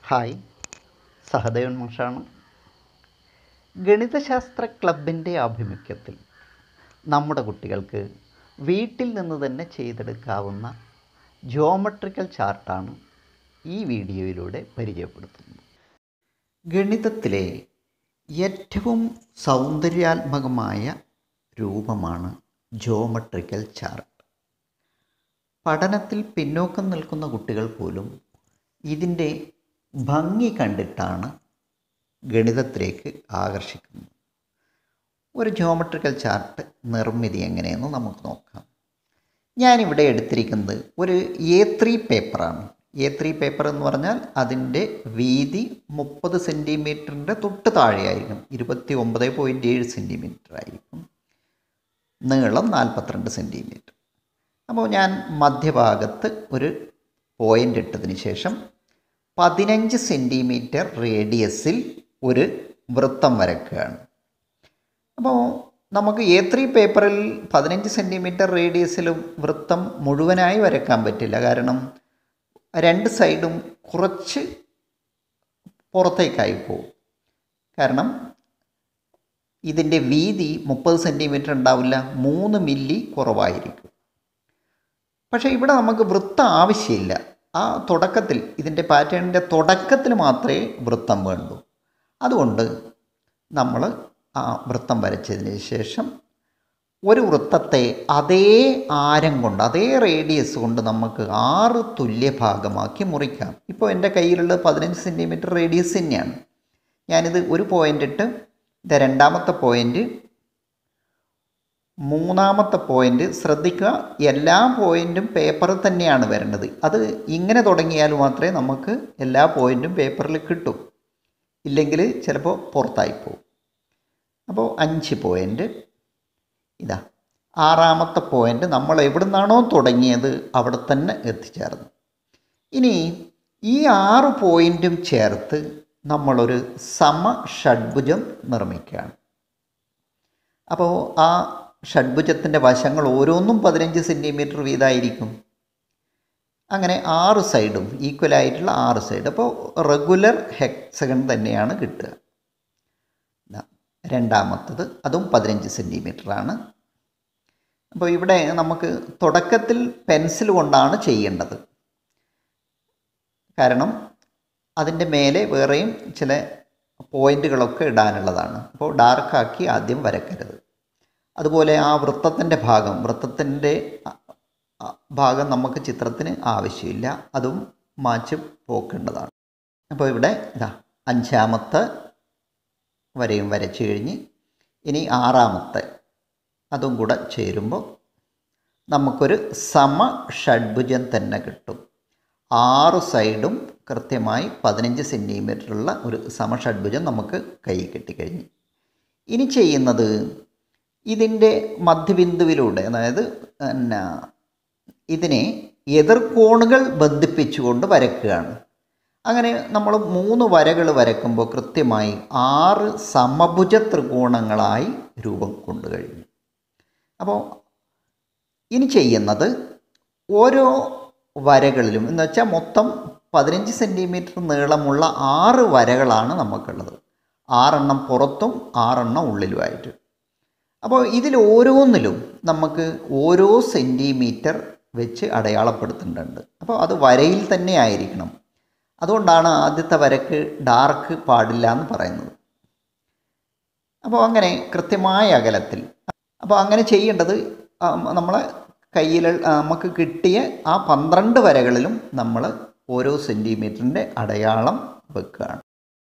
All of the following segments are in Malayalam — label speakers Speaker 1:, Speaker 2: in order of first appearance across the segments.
Speaker 1: ഹായ് സഹദേവൻ മാഷാണ് ഗണിതശാസ്ത്ര ക്ലബിൻ്റെ ആഭിമുഖ്യത്തിൽ നമ്മുടെ കുട്ടികൾക്ക് വീട്ടിൽ നിന്ന് തന്നെ ചെയ്തെടുക്കാവുന്ന ജോമെട്രിക്കൽ ചാർട്ടാണ് ഈ വീഡിയോയിലൂടെ പരിചയപ്പെടുത്തുന്നത് ഗണിതത്തിലെ ഏറ്റവും സൗന്ദര്യാത്മകമായ രൂപമാണ് ജോമെട്രിക്കൽ ചാർട്ട് പഠനത്തിൽ പിന്നോക്കം നിൽക്കുന്ന കുട്ടികൾ പോലും ഇതിൻ്റെ ഭംഗി കണ്ടിട്ടാണ് ഗണിതത്തിലേക്ക് ആകർഷിക്കുന്നത് ഒരു ജോമെട്രിക്കൽ ചാർട്ട് നിർമ്മിതി എങ്ങനെയെന്ന് നമുക്ക് നോക്കാം ഞാനിവിടെ എടുത്തിരിക്കുന്നത് ഒരു എ ത്രീ പേപ്പറാണ് എ ത്രീ പേപ്പർ എന്ന് പറഞ്ഞാൽ അതിൻ്റെ വീതി മുപ്പത് സെൻറ്റിമീറ്ററിൻ്റെ തൊട്ട് താഴെയായിരിക്കും ഇരുപത്തി ഒമ്പത് പോയിൻറ്റ് ഏഴ് സെൻറ്റിമീറ്റർ ആയിരിക്കും നീളം നാൽപ്പത്തിരണ്ട് സെൻറ്റിമീറ്റർ അപ്പോൾ ഞാൻ മധ്യഭാഗത്ത് ഒരു പോയിൻ്റ് ഇട്ടതിന് ശേഷം പതിനഞ്ച് സെൻറ്റിമീറ്റർ റേഡിയസിൽ ഒരു വൃത്തം വരയ്ക്കുകയാണ് അപ്പോൾ നമുക്ക് എ ത്രീ പേപ്പറിൽ പതിനഞ്ച് സെൻറ്റിമീറ്റർ റേഡിയസിൽ വൃത്തം മുഴുവനായി വരയ്ക്കാൻ പറ്റില്ല കാരണം രണ്ട് സൈഡും കുറച്ച് പുറത്തേക്കായി പോകും കാരണം ഇതിൻ്റെ വീതി മുപ്പത് സെൻറ്റിമീറ്റർ ഉണ്ടാവില്ല മൂന്ന് മില്ലി കുറവായിരിക്കും പക്ഷേ ഇവിടെ നമുക്ക് വൃത്തം ആവശ്യമില്ല ആ തുടക്കത്തിൽ ഇതിൻ്റെ പാറ്റേണിൻ്റെ തുടക്കത്തിൽ മാത്രമേ വൃത്തം വേണ്ടൂ അതുകൊണ്ട് നമ്മൾ ആ വൃത്തം വരച്ചതിന് ശേഷം ഒരു വൃത്തത്തെ അതേ ആരം കൊണ്ട് അതേ റേഡിയസ് കൊണ്ട് നമുക്ക് ആറ് തുല്യ ഭാഗമാക്കി മുറിക്കാം ഇപ്പോൾ എൻ്റെ കയ്യിലുള്ളത് പതിനഞ്ച് സെൻറ്റിമീറ്റർ റേഡിയസ് തന്നെയാണ് ഞാനിത് ഒരു പോയിൻ്റ് ഇട്ട് ഇത് രണ്ടാമത്തെ പോയിൻ്റ് മൂന്നാമത്തെ പോയിൻ്റ് ശ്രദ്ധിക്കുക എല്ലാ പോയിൻറ്റും പേപ്പറിൽ തന്നെയാണ് വരേണ്ടത് അത് ഇങ്ങനെ തുടങ്ങിയാൽ മാത്രമേ നമുക്ക് എല്ലാ പോയിൻറ്റും പേപ്പറിൽ കിട്ടൂ ഇല്ലെങ്കിൽ ചിലപ്പോൾ പുറത്തായി പോകും അപ്പോൾ അഞ്ച് പോയിൻ്റ് ഇതാ ആറാമത്തെ പോയിൻ്റ് നമ്മൾ എവിടെ നിന്നാണോ തുടങ്ങിയത് അവിടെ തന്നെ എത്തിച്ചേർന്നു ഇനി ഈ ആറ് പോയിൻറ്റും ചേർത്ത് നമ്മളൊരു സമ ഷഡ്ഭുജം നിർമ്മിക്കുകയാണ് അപ്പോൾ ആ ഷഡ്ഭുജത്തിൻ്റെ വശങ്ങൾ ഓരോന്നും പതിനഞ്ച് സെൻറ്റിമീറ്റർ വീതമായിരിക്കും അങ്ങനെ ആറ് സൈഡും ഈക്വൽ ആയിട്ടുള്ള ആറ് സൈഡ് അപ്പോൾ റെഗുലർ ഹെക്സഗൺ തന്നെയാണ് കിട്ടുക രണ്ടാമത്തത് അതും പതിനഞ്ച് സെൻറ്റിമീറ്ററാണ് അപ്പോൾ ഇവിടെ നമുക്ക് തുടക്കത്തിൽ പെൻസിൽ കൊണ്ടാണ് ചെയ്യേണ്ടത് കാരണം അതിൻ്റെ മേലെ വേറെയും ചില പോയിൻ്റുകളൊക്കെ ഇടാനുള്ളതാണ് അപ്പോൾ ഡാർക്കാക്കി ആദ്യം വരക്കരുത് അതുപോലെ ആ വൃത്തത്തിൻ്റെ ഭാഗം വൃത്തത്തിൻ്റെ ഭാഗം നമുക്ക് ചിത്രത്തിന് ആവശ്യമില്ല അതും മാച്ച് പോക്കേണ്ടതാണ് അപ്പോൾ ഇവിടെ ഇതാ അഞ്ചാമത്തെ വരയും വരച്ചു കഴിഞ്ഞ് ഇനി ആറാമത്തെ അതും കൂടെ ചേരുമ്പോൾ നമുക്കൊരു സമ ഷഡ്ഭുജം തന്നെ കിട്ടും ആറ് സൈഡും കൃത്യമായി പതിനഞ്ച് സെൻറ്റിമീറ്ററുള്ള ഒരു സമഷഡ്ഭുജം നമുക്ക് കൈ കിട്ടിക്കഴിഞ്ഞു ഇനി ചെയ്യുന്നത് ഇതിൻ്റെ മധ്യബിന്ദുവിലൂടെ അതായത് പിന്നെ ഇതിനെ എതിർകോണുകൾ ബന്ധിപ്പിച്ചുകൊണ്ട് വരയ്ക്കുകയാണ് അങ്ങനെ നമ്മൾ മൂന്ന് വരകൾ വരയ്ക്കുമ്പോൾ കൃത്യമായി ആറ് സമഭുജ ത്രികോണങ്ങളായി രൂപം കൊണ്ടു കഴിഞ്ഞു അപ്പോൾ ഇനി ചെയ്യുന്നത് ഓരോ വരകളിലും എന്ന് വെച്ചാൽ മൊത്തം പതിനഞ്ച് സെൻറ്റിമീറ്റർ നീളമുള്ള ആറ് വരകളാണ് നമുക്കുള്ളത് ആറെണ്ണം പുറത്തും ആറെണ്ണം ഉള്ളിലുമായിട്ട് അപ്പോൾ ഇതിൽ ഓരോന്നിലും നമുക്ക് ഓരോ സെൻറ്റിമീറ്റർ വെച്ച് അടയാളപ്പെടുത്തേണ്ടതുണ്ട് അപ്പോൾ അത് വരയിൽ തന്നെ ആയിരിക്കണം അതുകൊണ്ടാണ് ആദ്യത്തെ വരക്ക് ഡാർക്ക് പാടില്ല എന്ന് പറയുന്നത് അപ്പോൾ അങ്ങനെ കൃത്യമായ അകലത്തിൽ അപ്പോൾ അങ്ങനെ ചെയ്യേണ്ടത് നമ്മളെ കയ്യിൽ നമുക്ക് കിട്ടിയ ആ പന്ത്രണ്ട് വരകളിലും നമ്മൾ ഓരോ സെൻറ്റിമീറ്ററിൻ്റെ അടയാളം വെക്കുകയാണ്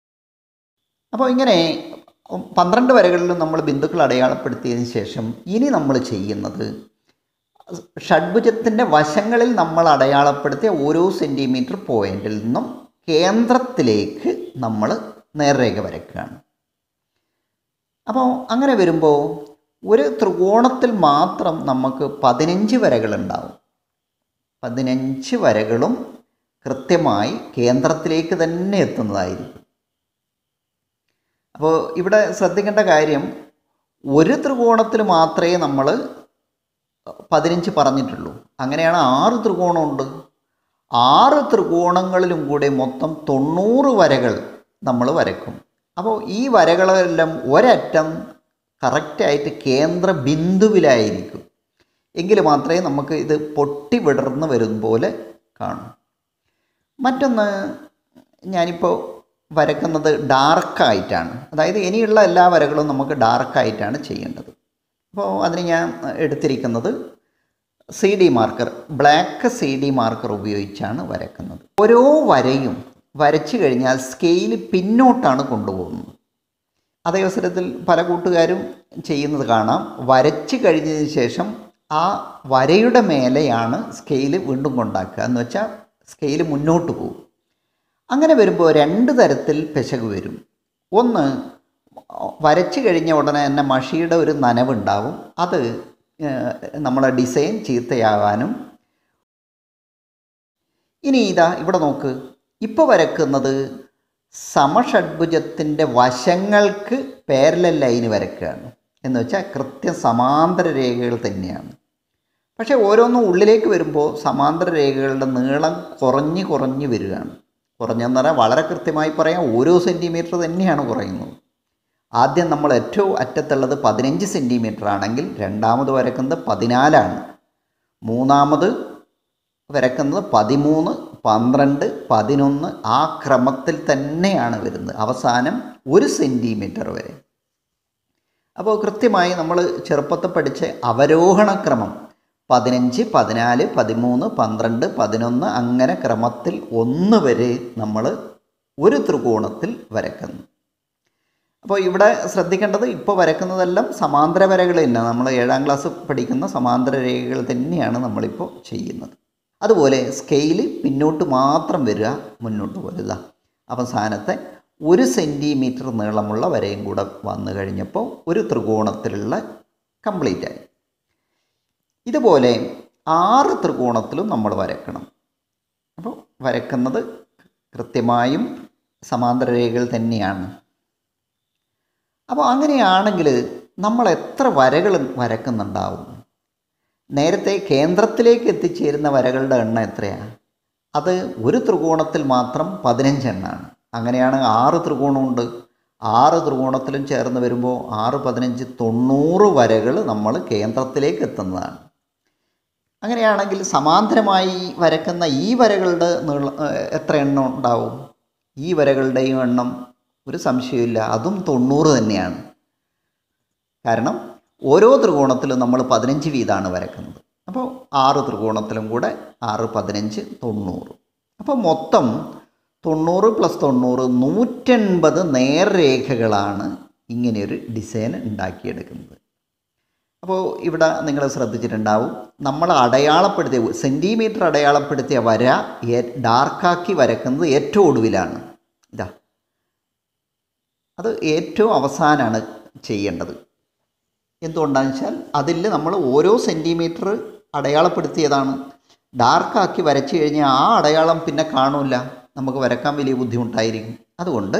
Speaker 1: അപ്പോൾ ഇങ്ങനെ പന്ത്രണ്ട് വരകളിലും നമ്മൾ ബിന്ദുക്കൾ അടയാളപ്പെടുത്തിയതിന് ശേഷം ഇനി നമ്മൾ ചെയ്യുന്നത് ഷഡ്ഭുജത്തിൻ്റെ വശങ്ങളിൽ നമ്മൾ അടയാളപ്പെടുത്തിയ ഓരോ സെൻറ്റിമീറ്റർ പോയിന്റിൽ നിന്നും കേന്ദ്രത്തിലേക്ക് നമ്മൾ നേർരേഖ വരയ്ക്കുകയാണ് അപ്പോൾ അങ്ങനെ വരുമ്പോൾ ഒരു ത്രികോണത്തിൽ മാത്രം നമുക്ക് പതിനഞ്ച് വരകളുണ്ടാവും പതിനഞ്ച് വരകളും കൃത്യമായി കേന്ദ്രത്തിലേക്ക് തന്നെ എത്തുന്നതായിരിക്കും അപ്പോൾ ഇവിടെ ശ്രദ്ധിക്കേണ്ട കാര്യം ഒരു ത്രികോണത്തിൽ മാത്രമേ നമ്മൾ പതിനഞ്ച് പറഞ്ഞിട്ടുള്ളൂ അങ്ങനെയാണ് ആറ് ത്രികോണമുണ്ട് ആറ് ത്രികോണങ്ങളിലും കൂടെ മൊത്തം തൊണ്ണൂറ് വരകൾ നമ്മൾ വരക്കും അപ്പോൾ ഈ വരകളെല്ലാം ഒരറ്റം കറക്റ്റായിട്ട് കേന്ദ്ര ബിന്ദുവിലായിരിക്കും എങ്കിൽ മാത്രമേ നമുക്ക് ഇത് പൊട്ടി വിടർന്ന് വരും പോലെ കാണും മറ്റൊന്ന് ഞാനിപ്പോൾ വരക്കുന്നത് ഡാർക്കായിട്ടാണ് അതായത് ഇനിയുള്ള എല്ലാ വരകളും നമുക്ക് ഡാർക്കായിട്ടാണ് ചെയ്യേണ്ടത് അപ്പോൾ അതിന് ഞാൻ എടുത്തിരിക്കുന്നത് C D marker black C D marker ഉപയോഗിച്ചാണ് വരക്കുന്നത് ഓരോ വരയും വരച്ചു കഴിഞ്ഞാൽ സ്കെയിൽ പിന്നോട്ടാണ് കൊണ്ടുപോകുന്നത് അതേ അവസരത്തിൽ പല കൂട്ടുകാരും ചെയ്യുന്നത് കാണാം വരച്ചു കഴിഞ്ഞതിന് ശേഷം ആ വരയുടെ മേലെയാണ് സ്കെയിൽ വീണ്ടും കൊണ്ടാക്കുക എന്ന് വെച്ചാൽ സ്കെയിൽ മുന്നോട്ട് പോകും അങ്ങനെ വരുമ്പോൾ രണ്ട് തരത്തിൽ പിശക് വരും ഒന്ന് വരച്ചു കഴിഞ്ഞ ഉടനെ തന്നെ മഷിയുടെ ഒരു നനവുണ്ടാവും അത് ഏഹ്, നമ്മളെ ഡിസൈൻ ചീത്തയാകാനും ഇനി ഇതാ ഇവിടെ നോക്ക് ഇപ്പോൾ വരക്കുന്നത് സമഷഡ്ഭുജത്തിൻ്റെ വശങ്ങൾക്ക് പാരലൽ ലൈന് വരക്കുകയാണ് എന്ന് വെച്ചാൽ കൃത്യം സമാന്തര രേഖകൾ തന്നെയാണ് പക്ഷേ ഓരോന്നും ഉള്ളിലേക്ക് വരുമ്പോൾ സമാന്തര രേഖകളുടെ നീളം കുറഞ്ഞ് കുറഞ്ഞ് വരികയാണ് കുറഞ്ഞെന്ന് പറഞ്ഞാൽ വളരെ കൃത്യമായി പറയാം ഓരോ സെൻറ്റിമീറ്റർ തന്നെയാണ് കുറയുന്നത് ആദ്യം നമ്മൾ ഏറ്റവും അറ്റത്തുള്ളത് പതിനഞ്ച് സെൻറ്റിമീറ്റർ ആണെങ്കിൽ രണ്ടാമത് വരക്കുന്നത് പതിനാലാണ് മൂന്നാമത് വരക്കുന്നത് പതിമൂന്ന് പന്ത്രണ്ട് പതിനൊന്ന് ആ ക്രമത്തിൽ തന്നെയാണ് വരുന്നത് അവസാനം ഒരു സെൻറ്റിമീറ്റർ വരെ അപ്പോൾ കൃത്യമായി നമ്മൾ ചെറുപ്പത്തിൽ പഠിച്ച അവരോഹണ ക്രമം പതിനഞ്ച് പതിനാല് പതിമൂന്ന് പന്ത്രണ്ട് പതിനൊന്ന് അങ്ങനെ ക്രമത്തിൽ ഒന്ന് വരെ നമ്മൾ ഒരു ത്രികോണത്തിൽ വരക്കുന്നു അപ്പോൾ ഇവിടെ ശ്രദ്ധിക്കേണ്ടത് ഇപ്പോൾ വരക്കുന്നതെല്ലാം സമാന്തര വരകൾ തന്നെ നമ്മൾ ഏഴാം ക്ലാസ് പഠിക്കുന്ന സമാന്തര രേഖകൾ തന്നെയാണ് നമ്മളിപ്പോൾ ചെയ്യുന്നത് അതുപോലെ സ്കെയിൽ പിന്നോട്ട് മാത്രം വരിക മുന്നോട്ട് പോരുക അവസാനത്തെ ഒരു സെൻറ്റിമീറ്റർ നീളമുള്ള വരയും കൂടെ വന്നു കഴിഞ്ഞപ്പോൾ ഒരു ത്രികോണത്തിലുള്ള കംപ്ലീറ്റ് ആയി ഇതുപോലെ ആറ് ത്രികോണത്തിലും നമ്മൾ വരക്കണം അപ്പോൾ വരക്കുന്നത് കൃത്യമായും സമാന്തര രേഖകൾ തന്നെയാണ് അപ്പോൾ അങ്ങനെയാണെങ്കിൽ നമ്മൾ എത്ര വരകൾ വരക്കുന്നുണ്ടാവും നേരത്തെ കേന്ദ്രത്തിലേക്ക് എത്തിച്ചേരുന്ന വരകളുടെ എണ്ണം എത്രയാണ് അത് ഒരു ത്രികോണത്തിൽ മാത്രം പതിനഞ്ചെണ്ണാണ് അങ്ങനെയാണ് ആറ് ത്രികോണമുണ്ട് ആറ് ത്രികോണത്തിലും ചേർന്ന് വരുമ്പോൾ ആറ് പതിനഞ്ച് തൊണ്ണൂറ് വരകൾ നമ്മൾ കേന്ദ്രത്തിലേക്ക് എത്തുന്നതാണ് അങ്ങനെയാണെങ്കിൽ സമാന്തരമായി വരക്കുന്ന ഈ വരകളുടെ നീള എത്ര എണ്ണം ഉണ്ടാവും ഈ വരകളുടെയും എണ്ണം ഒരു സംശയമില്ല അതും തൊണ്ണൂറ് തന്നെയാണ് കാരണം ഓരോ ത്രികോണത്തിലും നമ്മൾ പതിനഞ്ച് വീതമാണ് വരക്കുന്നത് അപ്പോൾ ആറ് ത്രികോണത്തിലും കൂടെ ആറ് പതിനഞ്ച് തൊണ്ണൂറ് അപ്പോൾ മൊത്തം തൊണ്ണൂറ് പ്ലസ് തൊണ്ണൂറ് നൂറ്റൻപത് നേർരേഖകളാണ് ഇങ്ങനെയൊരു ഡിസൈൻ ഉണ്ടാക്കിയെടുക്കുന്നത് അപ്പോൾ ഇവിടെ നിങ്ങൾ ശ്രദ്ധിച്ചിട്ടുണ്ടാവും നമ്മൾ അടയാളപ്പെടുത്തിയ സെൻറ്റിമീറ്റർ അടയാളപ്പെടുത്തിയ വര ഏ- ഡാർക്കാക്കി വരക്കുന്നത് ഏറ്റവും ഒടുവിലാണ് ഇതാ അത് ഏറ്റവും അവസാനമാണ് ചെയ്യേണ്ടത് എന്തുകൊണ്ടാണെന്ന് വെച്ചാൽ അതിൽ നമ്മൾ ഓരോ സെൻറ്റിമീറ്റർ അടയാളപ്പെടുത്തിയതാണ് ഡാർക്കാക്കി വരച്ചു കഴിഞ്ഞാൽ ആ അടയാളം പിന്നെ കാണില്ല നമുക്ക് വരക്കാൻ വലിയ ബുദ്ധിമുട്ടായിരിക്കും അതുകൊണ്ട്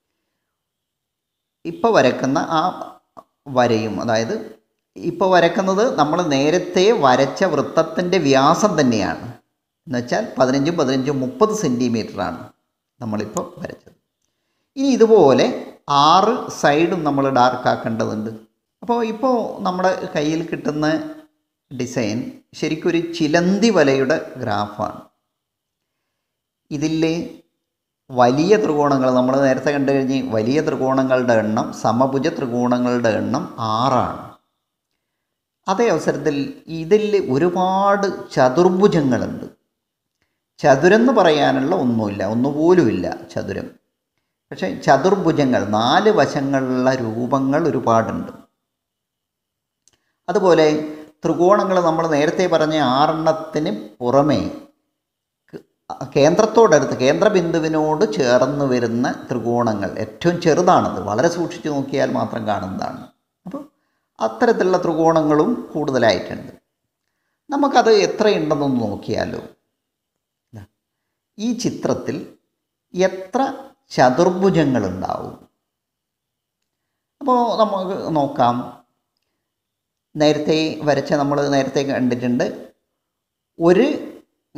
Speaker 1: ഇപ്പോൾ വരക്കുന്ന ആ വരയും അതായത് ഇപ്പോൾ വരക്കുന്നത് നമ്മൾ നേരത്തെ വരച്ച വൃത്തത്തിൻ്റെ വ്യാസം തന്നെയാണ് എന്നുവെച്ചാൽ പതിനഞ്ചും പതിനഞ്ചും മുപ്പത് സെൻറ്റിമീറ്ററാണ് നമ്മളിപ്പോൾ വരച്ചത് ഇനി ഇതുപോലെ ആറ് സൈഡും നമ്മൾ ഡാർക്കാക്കേണ്ടതുണ്ട് അപ്പോൾ ഇപ്പോൾ നമ്മുടെ കയ്യിൽ കിട്ടുന്ന ഡിസൈൻ ശരിക്കൊരു ചിലന്തി വലയുടെ ഗ്രാഫാണ് ഇതിൽ വലിയ ത്രികോണങ്ങൾ നമ്മൾ നേരത്തെ കണ്ടു കഴിഞ്ഞ് വലിയ ത്രികോണങ്ങളുടെ എണ്ണം സമഭുജ ത്രികോണങ്ങളുടെ എണ്ണം ആറാണ് അതേ അവസരത്തിൽ ഇതിൽ ഒരുപാട് ചതുർഭുജങ്ങളുണ്ട് ചതുരെന്ന് പറയാനുള്ള ഒന്നുമില്ല ഒന്നുപോലുമില്ല ചതുരം പക്ഷേ ചതുർഭുജങ്ങൾ നാല് വശങ്ങളുള്ള രൂപങ്ങൾ ഒരുപാടുണ്ട് അതുപോലെ ത്രികോണങ്ങൾ നമ്മൾ നേരത്തെ പറഞ്ഞ ആറെണ്ണത്തിന് പുറമേ ക- കേന്ദ്രത്തോടടുത്ത് കേന്ദ്രബിന്ദുവിനോട് ചേർന്ന് വരുന്ന ത്രികോണങ്ങൾ ഏറ്റവും ചെറുതാണത് വളരെ സൂക്ഷിച്ചു നോക്കിയാൽ മാത്രം കാണുന്നതാണ് അപ്പോൾ അത്തരത്തിലുള്ള ത്രികോണങ്ങളും കൂടുതലായിട്ടുണ്ട് നമുക്കത് എത്രയുണ്ടെന്നൊന്ന് നോക്കിയാലോ ദാ, ഈ ചിത്രത്തിൽ എത്ര ചതുർഭുജങ്ങളുണ്ടാവും അപ്പോൾ നമുക്ക് നോക്കാം നേരത്തെ വരച്ച നമ്മൾ നേരത്തെ കണ്ടിട്ടുണ്ട് ഒരു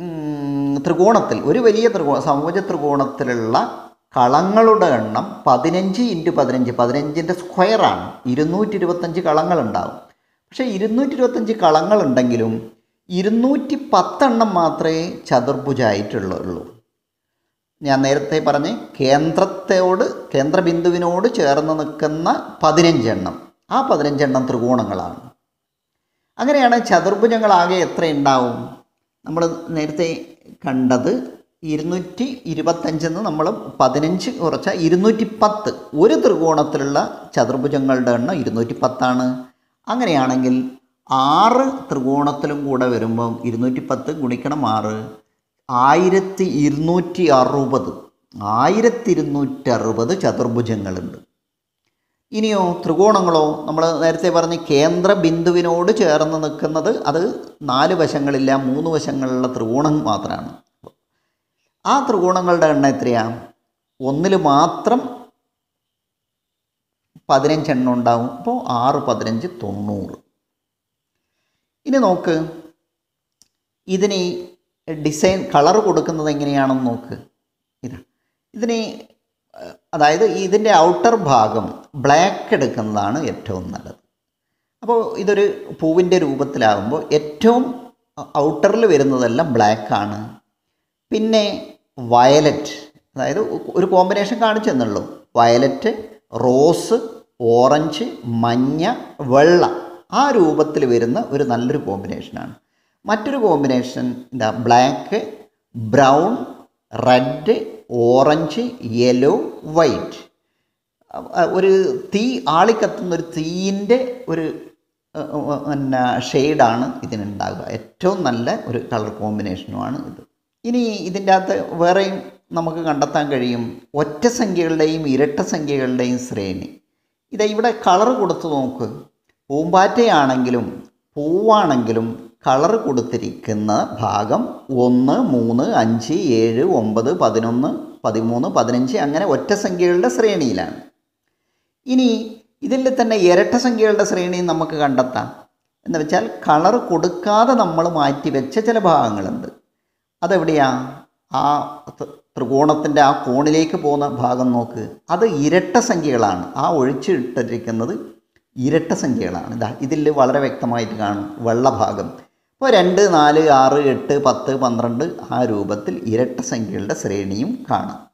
Speaker 1: ഉം, ത്രികോണത്തിൽ ഒരു വലിയ ത്രികോണ സമഭുജ ത്രികോണത്തിലുള്ള കളങ്ങളുടെ എണ്ണം പതിനഞ്ച് ഇൻറ്റു പതിനഞ്ച് പതിനഞ്ചിൻ്റെ സ്ക്വയറാണ് ഇരുന്നൂറ്റി ഇരുപത്തഞ്ച് കളങ്ങളുണ്ടാവും പക്ഷേ ഇരുന്നൂറ്റി ഇരുപത്തഞ്ച് കളങ്ങളുണ്ടെങ്കിലും ഇരുന്നൂറ്റി പത്തെണ്ണം മാത്രമേ ചതുർഭുജായിട്ടുള്ളൂ ഞാൻ നേരത്തെ പറഞ്ഞ് കേന്ദ്രത്തോട് കേന്ദ്രബിന്ദുവിനോട് ചേർന്ന് നിൽക്കുന്ന പതിനഞ്ചെണ്ണം ആ പതിനഞ്ചെണ്ണം ത്രികോണങ്ങളാണ് അങ്ങനെയാണ് ചതുർഭുജങ്ങളാകെ എത്ര ഉണ്ടാവും നമ്മൾ നേരത്തെ കണ്ടത് ഇരുന്നൂറ്റി ഇരുപത്തഞ്ചെന്ന് നമ്മൾ പതിനഞ്ച് കുറച്ച ഇരുന്നൂറ്റി പത്ത് ഒരു ത്രികോണത്തിലുള്ള ചതുർഭുജങ്ങളുടെ എണ്ണം ഇരുന്നൂറ്റി പത്താണ് അങ്ങനെയാണെങ്കിൽ ആറ് ത്രികോണത്തിലും കൂടെ വരുമ്പം ഇരുന്നൂറ്റി പത്ത് ഗുണിക്കണം ആറ് ആയിരത്തി ഇരുന്നൂറ്റി അറുപത് ആയിരത്തി ഇരുന്നൂറ്റി അറുപത് ചതുർഭുജങ്ങളുണ്ട് ഇനിയോ ത്രികോണങ്ങളോ നമ്മൾ നേരത്തെ പറഞ്ഞ് കേന്ദ്ര ബിന്ദുവിനോട് ചേർന്ന് നിൽക്കുന്നത് അത് നാല് വശങ്ങളില്ല മൂന്ന് വശങ്ങളുള്ള ത്രികോണം മാത്രമാണ് ആ ത്രികോണങ്ങളുടെ എണ്ണം എത്രയാ ഒന്നിൽ മാത്രം പതിനഞ്ചെണ്ണം ഉണ്ടാവും അപ്പോൾ ആറ് പതിനഞ്ച് തൊണ്ണൂറ് ഇനി നോക്ക് ഇതിന് ഡിസൈൻ കളർ കൊടുക്കുന്നത് എങ്ങനെയാണെന്ന് നോക്ക് ഇതാ ഇതിന് ഏഹ്, അതായത് ഇതിൻ്റെ ഔട്ടർ ഭാഗം ബ്ലാക്ക് എടുക്കുന്നതാണ് ഏറ്റവും നല്ലത് അപ്പോൾ ഇതൊരു പൂവിൻ്റെ രൂപത്തിലാകുമ്പോൾ ഏറ്റവും ഔട്ടറിൽ വരുന്നതെല്ലാം ബ്ലാക്കാണ് പിന്നെ വയലറ്റ് അതായത് ഒരു കോമ്പിനേഷൻ കാണിച്ചു തന്നുള്ളൂ വയലറ്റ് റോസ് ഓറഞ്ച് മഞ്ഞ വെള്ള ആ രൂപത്തിൽ വരുന്ന ഒരു നല്ലൊരു കോമ്പിനേഷനാണ് മറ്റൊരു കോമ്പിനേഷൻ എന്താ black brown red orange yellow white അഹ് ഒരു തീ ആളിക്കത്തുന്ന ഒരു തീയിൻ്റെ ഒരു അഹ് അഹ് പിന്നെ ഷെയ്ഡാണ് ഇതിനുണ്ടാകുക ഏറ്റവും നല്ല ഒരു കളർ കോമ്പിനേഷനുമാണ് ഇത് ഇനി ഇതിൻ്റെ അകത്ത് വേറെയും നമുക്ക് കണ്ടെത്താൻ കഴിയും ഒറ്റ സംഖ്യകളുടെയും ഇരട്ട സംഖ്യകളുടെയും ശ്രേണി ഇത് ഇവിടെ കളർ കൊടുത്ത് നോക്ക് പൂമ്പാറ്റയാണെങ്കിലും പൂവാണെങ്കിലും കളർ കൊടുത്തിരിക്കുന്ന ഭാഗം ഒന്ന് മൂന്ന് അഞ്ച് ഏഴ് ഒമ്പത് പതിനൊന്ന് പതിമൂന്ന് പതിനഞ്ച് അങ്ങനെ ഒറ്റ സംഖ്യകളുടെ ശ്രേണിയിലാണ് ഇനി ഇതിൽ തന്നെ ഇരട്ട സംഖ്യകളുടെ ശ്രേണി നമുക്ക് കണ്ടെത്താം എന്ന് വെച്ചാൽ കളർ കൊടുക്കാതെ നമ്മൾ മാറ്റിവെച്ച ചില ഭാഗങ്ങളുണ്ട് അതെവിടെയാ ആ ത- ത്രികോണത്തിൻ്റെ ആ കോണിലേക്ക് പോകുന്ന ഭാഗം നോക്ക് അത് ഇരട്ട സംഖ്യകളാണ് ആ ഒഴിച്ചിട്ടിരിക്കുന്നത് ഇരട്ട സംഖ്യകളാണ് ഇതാ ഇതിൽ വളരെ വ്യക്തമായിട്ട് കാണും വെള്ള ഭാഗം ഇപ്പോൾ രണ്ട് നാല് ആറ് എട്ട് പത്ത് പന്ത്രണ്ട് ആ രൂപത്തിൽ ഇരട്ട സംഖ്യകളുടെ ശ്രേണിയും കാണാം